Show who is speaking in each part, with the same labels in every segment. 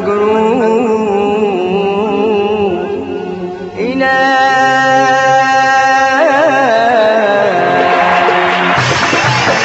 Speaker 1: مجروح إله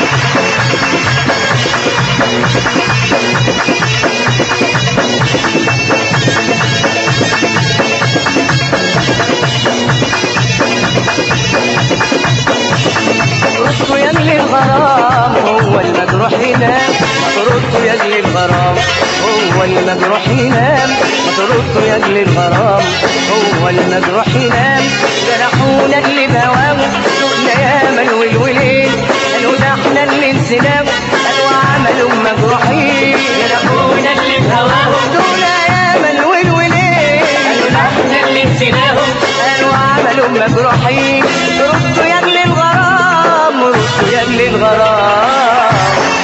Speaker 1: ردوا يا اجل الغرام هو المجروح ينام ردوا يا اجل الغرام هو المجروح ينام ردوا يا اجل الغرام هو المجروح ينام جرحونا اللي بوام سوقنا ياما الولولين قالوا ده احنا اللي انسنام قالوا عملوا مجروحين
Speaker 2: جرحونا اللي بهواهم
Speaker 1: دول ياما الولولين قالوا ده
Speaker 2: احنا اللي نسيناهم
Speaker 1: قالوا عملوا مجروحين ردوا يا اجل الغرام ردوا يا اجل الغرام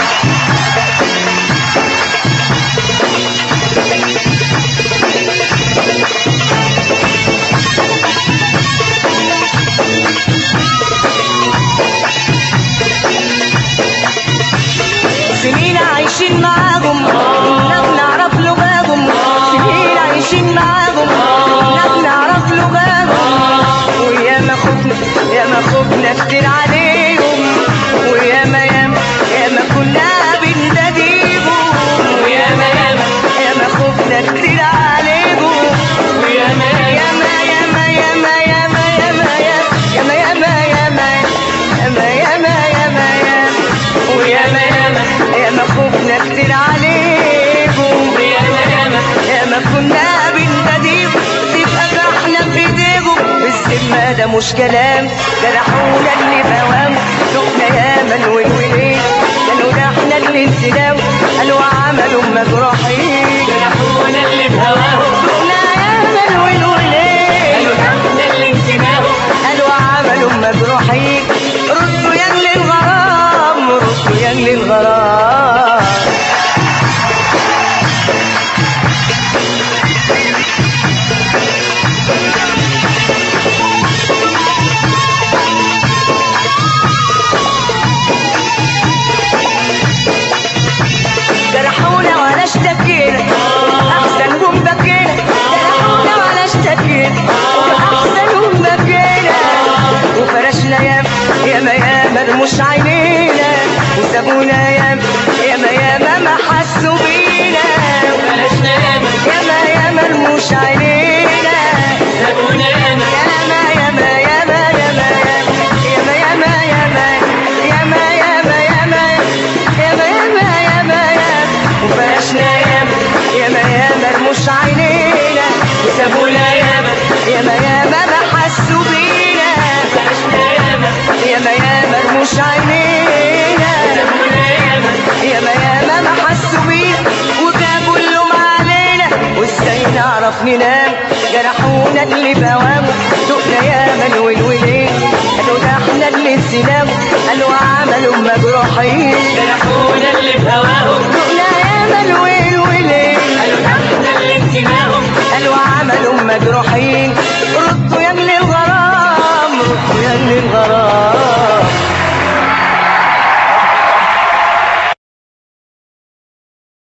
Speaker 1: سنين عايشين معاهم كنا بنعرف لغاهم سنين عايشين معاهم كنا بنعرف لغاهم ويا ما خفنا يا ما خفنا كتير عليهم ويا ما يا ما يا ما كنا بنداديهم
Speaker 2: ويا ما ياما
Speaker 1: يا ما خفنا كتير عليهم
Speaker 2: ويا ما ياما
Speaker 1: يا ما يا ما يا ما يا ما يا ما يا ما يا ما يا ما يا ما يا ما يا ما
Speaker 2: ويا ما ياما
Speaker 1: يا ما خفنا كتير عليكم
Speaker 2: ويا ما ياما
Speaker 1: يا ما كنا بنداديكم تبقى فرحنا في ايديكم الذمة ده مش كلام جرحونا اللي بوام شفنا ياما الولولين قالوا ده احنا اللي انسناهم قالوا عملوا مجروحين
Speaker 2: جرحونا اللي بهواهم
Speaker 1: شفنا ياما الولولين
Speaker 2: قالوا ده احنا اللي نسيناهم
Speaker 1: قالوا عملوا مجروحين ردوا يا اجل الغرام ردوا يا اجل الغرام جرحونا ولا اشتكينا احسنهم بكينا جرحونا ولا اشتكينا احسنهم بكينا وفرشنا ياما ياما ياما رموش عينينا وسابونا ياما ياما ياما ما حسوا بينا
Speaker 2: بلشنا ياما
Speaker 1: ياما ياما رموش عينينا
Speaker 2: سابونا ياما
Speaker 1: ياما ياما ياما ياما ياما ياما ياما ياما ياما ياما ياما ياما ياما ياما وفرشنا ياما ياما ياما رموش عينينا
Speaker 2: وسابونا ياما
Speaker 1: ياما ياما ما حسوا بينا
Speaker 2: بلشنا ياما
Speaker 1: ياما ياما رموش عينينا
Speaker 2: سابونا ياما
Speaker 1: ياما ياما ما حسوا بينا وجابوا اللوم علينا وازاي نعرف ننام جرحونا اللي بوامه دقنا ياما الولولين قالوا ده احنا اللي نسيناهم قالوا عملوا مجروحين
Speaker 2: جرحونا اللي بهواهم
Speaker 1: دقنا ياما الولولين
Speaker 2: قالوا ده احنا اللي نسيناهم
Speaker 1: قالوا عملوا مجروحين